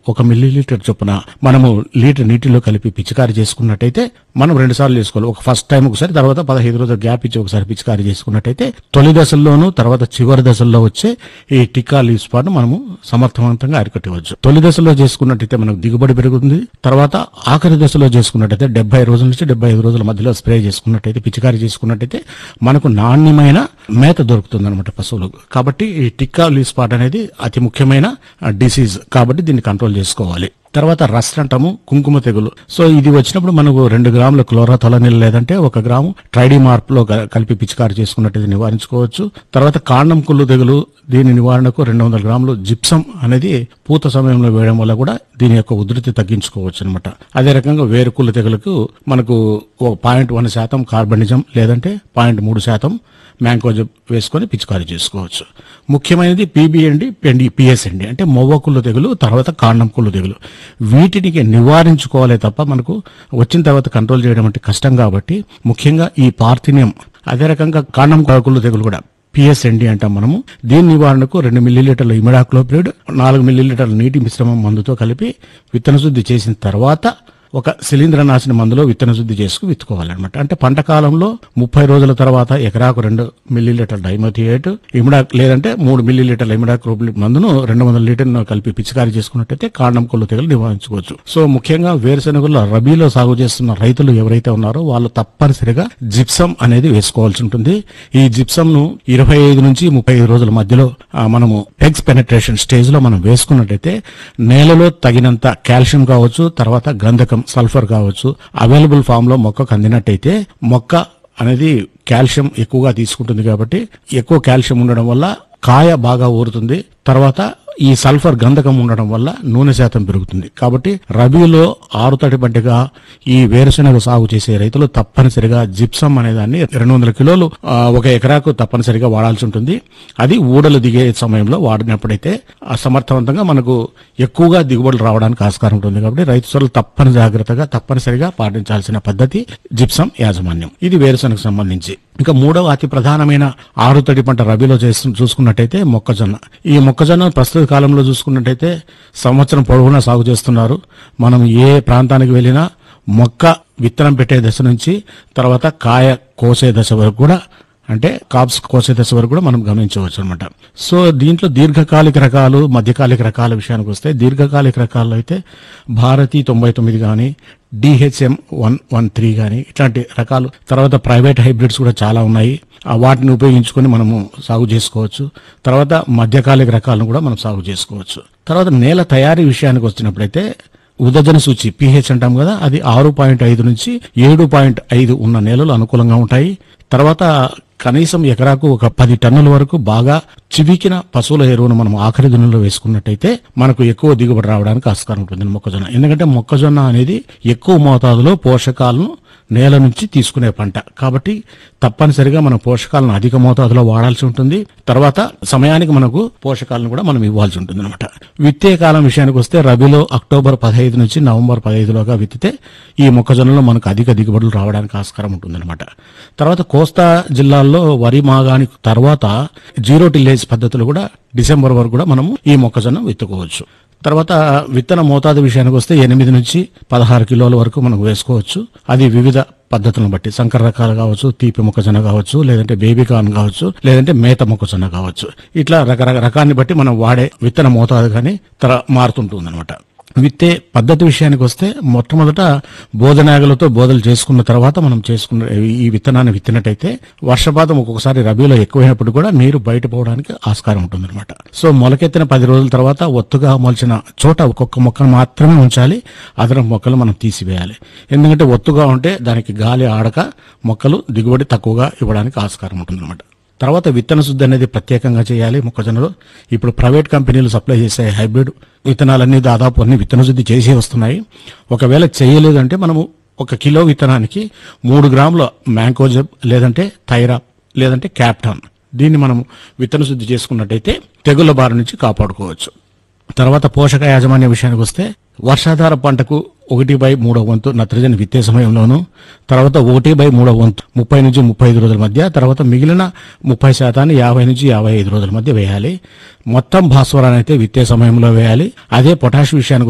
ఒక milli litre చొప్పున మనము లీటర్ నీటిలో కలిపి పిచికారి చేసుకున్నట్టయితే మనం రెండు సార్లు చేసుకోవాలి ఒక ఫస్ట్ టైం ఒకసారి తర్వాత పదహైదు రోజులు గ్యాప్ ఇచ్చి ఒకసారి పిచికారి చేసుకున్నట్టయితే తొలి దశల్లోనూ తర్వాత చివరి దశల్లో వచ్చే ఈ టిక్కా లీవ్ స్పాట్ మనము సమర్థవంతంగా అరికట్టవచ్చు తొలి దశలో చేసుకున్నట్టయితే మనకు దిగుబడి పెరుగుతుంది తర్వాత ఆఖరి దశలో చేసుకున్నట్టయితే డెబ్బై రోజుల నుంచి డెబ్బై ఐదు రోజుల మధ్యలో స్ప్రే చేసుకున్నట్టయితే పిచికారి చేసుకున్నట్టయితే మనకు నాణ్యమైన మేత దొరుకుతుంది అనమాట పశువులకు కాబట్టి ఈ టిక్కా లీవ్ స్పాట్ అనేది అతి ముఖ్యమైన డిసీజ్ కాబట్టి దీన్ని కంట్రోల్ చేసుకోవాలి తర్వాత రస్ట్ అంటాము కుంకుమ తెగులు సో ఇది వచ్చినప్పుడు మనకు రెండు గ్రాముల క్లోరాథొలనిల్ లేదంటే ఒక గ్రాము ట్రైడీ మార్పులో కలిపి పిచికారి చేసుకున్నట్టు నివారించుకోవచ్చు తర్వాత కాండం కుళ్ళు తెగులు దీని నివారణకు రెండు వందల గ్రాములు జిప్సం అనేది పూత సమయంలో వేయడం వల్ల కూడా దీని యొక్క ఉధృతి తగ్గించుకోవచ్చు అనమాట అదే రకంగా వేరుకుళ్ళు తెగులకు మనకు ఒక పాయింట్ వన్ శాతం కార్బనిజం లేదంటే పాయింట్ మూడు శాతం మ్యాంకోజబ్ వేసుకొని పిచికారీ చేసుకోవచ్చు ముఖ్యమైనది పీబీఎండి పెండి పిఎస్ఎండి అంటే మొవ్వ కుళ్ళు తెగులు తర్వాత కాండం కుళ్ళు తెగులు వీటిని నివారించుకోవాలే తప్ప మనకు వచ్చిన తర్వాత కంట్రోల్ చేయడం అంటే కష్టం కాబట్టి ముఖ్యంగా ఈ పార్థినియం అదే రకంగా కాండం కుళ్ళు తెగులు కూడా పిఎస్ఎండి అంటాం మనము దీని నివారణకు రెండు మిల్లీలీటర్ల ఇమిడాక్లోప్రిడ్ నాలుగు మిల్లీలీటర్ల నీటి మిశ్రమం మందుతో కలిపి విత్తన శుద్ధి చేసిన తర్వాత ఒక శిలీంద్రనాశన మందులో విత్తన శుద్ధి చేసుకు విత్తుకోవాలన్నమాట అంటే పంట కాలంలో ముప్పై రోజుల తర్వాత ఎకరాకు రెండు మిల్లీలీటర్ డైమోథియేట్ ఇమిడా లేదంటే మూడు మిల్లీలీటర్ల ఇమిడాక్రోపిడ్ మందును రెండు వందల లీటర్ను కలిపి పిచికారీ చేసుకున్నట్టయితే కాండం కొల్లు తెగలు నివారించుకోవచ్చు సో ముఖ్యంగా వేరుశెనగల్లో రబీలో సాగు చేస్తున్న రైతులు ఎవరైతే ఉన్నారో వాళ్ళు తప్పనిసరిగా జిప్సం అనేది వేసుకోవాల్సి ఉంటుంది ఈ జిప్సం ను ఇరవై ఐదు నుంచి ముప్పై ఐదు రోజుల మధ్యలో ఆ, మనము ఎగ్స్ పెనట్రేషన్ స్టేజ్ లో మనం వేసుకున్నట్టయితే నేలలో తగినంత కాల్షియం కావచ్చు తర్వాత గంధకం సల్ఫర్ కావచ్చు అవైలబుల్ ఫామ్ లో మొక్కకు అందినట్టయితే మొక్క అనేది కాల్షియం ఎక్కువగా తీసుకుంటుంది కాబట్టి ఎక్కువ కాల్షియం ఉండడం వల్ల కాయ బాగా ఊరుతుంది తర్వాత ఈ సల్ఫర్ గంధకం ఉండడం వల్ల నూనె శాతం పెరుగుతుంది కాబట్టి రబీలో ఆరుతడి పంటగా ఈ వేరుశెనగ సాగు చేసే రైతులు తప్పనిసరిగా జిప్సం అనే దాన్ని రెండు వందల కిలోలు ఆ, ఒక ఎకరాకు తప్పనిసరిగా వాడాల్సి ఉంటుంది అది ఊడలు దిగే సమయంలో వాడినప్పుడైతే ఆ సమర్థవంతంగా మనకు ఎక్కువగా దిగుబడులు రావడానికి ఆస్కారం ఉంటుంది కాబట్టి రైతు సోదరులు తప్పని జాగ్రత్తగా తప్పనిసరిగా పాటించాల్సిన పద్ధతి జిప్సం యాజమాన్యం ఇది వేరుశెనగకు సంబంధించి ఇంకా మూడవ అతి ప్రధానమైన ఆరుతడి పంట రబీలో చేస్తు చూసుకున్నట్టయితే మొక్కజొన్న ఈ మొక్కజొన్న ప్రస్తుత కాలంలో చూసుకున్నట్టయితే సంవత్సరం పొడవునా సాగు చేస్తున్నారు మనం ఏ ప్రాంతానికి వెళ్ళినా మొక్క విత్తనం పెట్టే దశ నుంచి తర్వాత కాయ కోసే దశ వరకు కూడా అంటే కాప్స్ కోసే దశ వరకు కూడా మనం గమనించవచ్చు అనమాట సో దీంట్లో దీర్ఘకాలిక రకాలు మధ్యకాలిక రకాల విషయానికి వస్తే దీర్ఘకాలిక రకాల్లో అయితే భారతి తొంభై తొమ్మిది కానీ డిహెచ్ఎం వన్ వన్ త్రీ కానీ ఇట్లాంటి రకాలు తర్వాత ప్రైవేట్ హైబ్రిడ్స్ కూడా చాలా ఉన్నాయి ఆ వాటిని ఉపయోగించుకొని మనము సాగు చేసుకోవచ్చు తర్వాత మధ్యకాలిక రకాలను కూడా మనం సాగు చేసుకోవచ్చు తర్వాత నేల తయారీ విషయానికి వచ్చినప్పుడైతే ఉదజన సూచి పిహెచ్ అంటాం కదా అది ఆరు పాయింట్ ఐదు నుంచి ఏడు పాయింట్ ఐదు ఉన్న నేలలు అనుకూలంగా ఉంటాయి తర్వాత కనీసం ఎకరాకు ఒక పది టన్నుల వరకు బాగా చివికిన పశువుల ఎరువును మనం ఆఖరి దినంలో వేసుకున్నట్టయితే మనకు ఎక్కువ దిగుబడి రావడానికి ఆస్కారం ఉంటుంది మొక్కజొన్న ఎందుకంటే మొక్కజొన్న అనేది ఎక్కువ మోతాదులో పోషకాలను నేల నుంచి తీసుకునే పంట కాబట్టి తప్పనిసరిగా మనం పోషకాలను అధిక మోతాదులో వాడాల్సి ఉంటుంది తర్వాత సమయానికి మనకు పోషకాలను కూడా మనం ఇవ్వాల్సి ఉంటుంది అనమాట విత్తే కాలం విషయానికి వస్తే రబీలో అక్టోబర్ పదహైదు నుంచి నవంబర్ పదహైదులోగా విత్తితే ఈ మొక్కజొన్నలో మనకు అధిక దిగుబడులు రావడానికి ఆస్కారం ఉంటుందన్నమాట తర్వాత కోస్తా జిల్లాల్లో వరి మాగానికి తర్వాత జీరో టిల్లేజ్ పద్ధతులు కూడా డిసెంబర్ వరకు కూడా మనము ఈ మొక్కజొన్న విత్తుకోవచ్చు తర్వాత విత్తన మోతాదు విషయానికి వస్తే ఎనిమిది నుంచి పదహారు కిలోల వరకు మనం వేసుకోవచ్చు అది వివిధ పద్ధతులను బట్టి సంకర రకాలు కావచ్చు తీపి మొక్కజొన్న కావచ్చు లేదంటే బేబీ కార్న్ కావచ్చు లేదంటే మేత మొక్కజొన్న కావచ్చు ఇట్లా రకరకాల రకాన్ని బట్టి మనం వాడే విత్తన మోతాదు కానీ తర మారుతుంటుంది అనమాట విత్తే పద్ధతి విషయానికి వస్తే మొట్టమొదట బోధనాగలతో బోధలు చేసుకున్న తర్వాత మనం చేసుకున్న ఈ విత్తనాన్ని విత్తినట్టయితే వర్షపాతం ఒక్కొక్కసారి రబీలో ఎక్కువైనప్పుడు కూడా నీరు బయట పోవడానికి ఆస్కారం ఉంటుందన్నమాట సో మొలకెత్తిన పది రోజుల తర్వాత ఒత్తుగా మొలిచిన చోట ఒక్కొక్క మొక్కను మాత్రమే ఉంచాలి అదనపు మొక్కలు మనం తీసివేయాలి ఎందుకంటే ఒత్తుగా ఉంటే దానికి గాలి ఆడక మొక్కలు దిగుబడి తక్కువగా ఇవ్వడానికి ఆస్కారం ఉంటుందన్నమాట తర్వాత విత్తన శుద్ధి అనేది ప్రత్యేకంగా చేయాలి మొక్కజొన్నలో ఇప్పుడు ప్రైవేట్ కంపెనీలు సప్లై చేసే హైబ్రిడ్ విత్తనాలన్నీ దాదాపు అన్ని విత్తన శుద్ధి చేసి వస్తున్నాయి ఒకవేళ చేయలేదంటే మనము ఒక కిలో విత్తనానికి మూడు గ్రాముల మ్యాంకోజబ్ లేదంటే థైరా లేదంటే క్యాప్టాన్ దీన్ని మనం విత్తన శుద్ధి చేసుకున్నట్టయితే తెగుళ్ళ బారి నుంచి కాపాడుకోవచ్చు తర్వాత పోషక యాజమాన్య విషయానికి వస్తే వర్షాధార పంటకు ఒకటి బై మూడవ వంతు నత్రజని విత్తే సమయంలోను తర్వాత ఒకటి బై మూడవ వంతు ముప్పై నుంచి ముప్పై ఐదు రోజుల మధ్య తర్వాత మిగిలిన ముప్పై శాతాన్ని యాభై నుంచి యాభై ఐదు రోజుల మధ్య వేయాలి మొత్తం భాస్వరాన్ని అయితే విత్తే సమయంలో వేయాలి అదే పొటాష్ విషయానికి